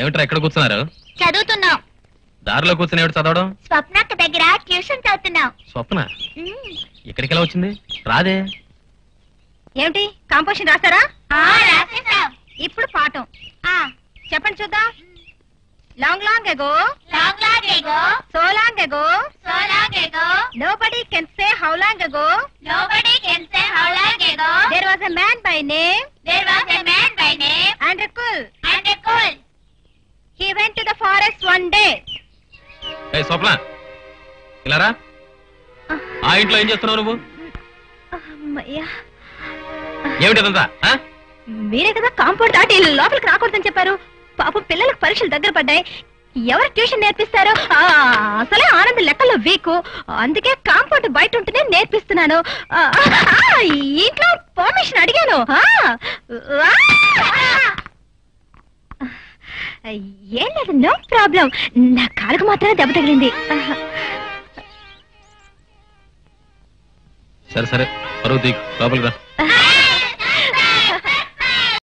ఏమిట్రా ఎక్కడ కూర్చున్నారు చదువుతున్నాం దారిలో కూర్చుని ఏమిటి చదవడం స్వప్నక్క దగ్గర ట్యూషన్ చదువుతున్నాం స్వప్న ఇక్కడికి ఎలా వచ్చింది రాదే ఏమిటి కాంపోజిషన్ రాస్తారా ఆ, రాసేసాం. ఇప్పుడు పాఠం ఆ, చెప్పండి చూద్దాం long long ago long long ago, so long ago so long ago, nobody can say how long ago nobody can say how long ago, there was a man by name there was a man by name and cool and a cool. He went to the forest one day ఏ స్వప్న ఇలా రా ఆ ఇంట్లో ఏం చేస్తున్నావు నువ్వు ఏమిటి అదంతా ఆ? మీరే కదా కాంపౌండ్ దాటి లోపలికి రాకూడదని చెప్పారు పాపం పిల్లలకు పరీక్షలు దగ్గర పడ్డాయి ఎవరు ట్యూషన్ నేర్పిస్తారో ఆ, అసలే ఆనంద్ లెక్కలో వీకు అందుకే కాంపౌండ్ బయట ఉంటేనే నేర్పిస్తున్నాను ఆ, ఆ, ఇంట్లో పర్మిషన్ అడిగాను ఆ, ఆ. ఏం లేదు నో ప్రాబ్లం నా కాలుకు మాత్రమే దెబ్బ తగిలింది సరే సరే పరువు తీ లోపలికి రా ఆ,